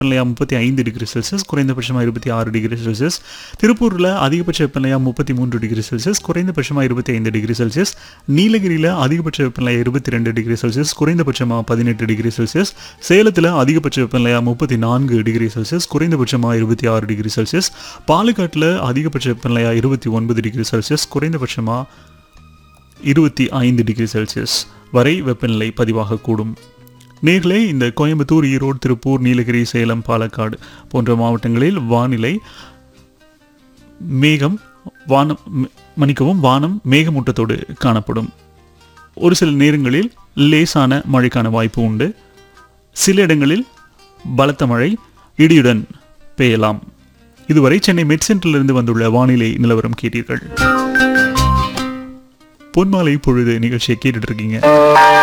வெப்பநிலையா முப்பத்தி ஐந்து degree Celsius குறைந்தபட்சமாக இருபத்தி ஆறு டிகிரி செல்சியஸ் திருப்பூரில் அதிகபட்ச வெப்பநிலையா முப்பத்தி மூன்று டிகிரி செல்சியஸ் குறைந்தபட்சமாக இருபத்தி ஐந்து டிகிரி செல்சியஸ் நீலகிரியில் அதிகபட்ச வெப்பநிலை இருபத்தி ரெண்டு டிகிரி செல்சியஸ் குறைந்தபட்சமாக பதினெட்டு டிகிரி செல்சியஸ் சேலத்தில் அதிகபட்ச வெப்பநிலையா முப்பத்தி நான்கு டிகிரி செல்சியஸ் குறைந்தபட்சமாக இருபத்தி ஆறு டிகிரி செல்சியஸ் பாலக்காட்டில் அதிகபட்ச வெப்பநிலையா இருபத்தி ஒன்பது டிகிரி செல்சியஸ் குறைந்தபட்சமாக இருபத்தி ஐந்து டிகிரி செல்சியஸ் வரை வெப்பநிலை பதிவாகக்கூடும் நேர்களே இந்த கோயம்புத்தூர் ஈரோடு திருப்பூர் நீலகிரி சேலம் பாலக்காடு போன்ற மாவட்டங்களில் வானிலை மேகம் வானம் ம- மன்னிக்கவும் வானம் மேகமூட்டத்தோடு காணப்படும் ஒரு சில நேரங்களில் லேசான மழைக்கான வாய்ப்பு உண்டு சில இடங்களில் பலத்த மழை இடியுடன் பெய்யலாம் இதுவரை சென்னை மெட் சென்டரிலிருந்து வந்துள்ள வானிலை நிலவரம் கேட்டீர்கள் பொன்மாலை பொழுது நிகழ்ச்சியை கேட்டுட்டு இருக்கீங்க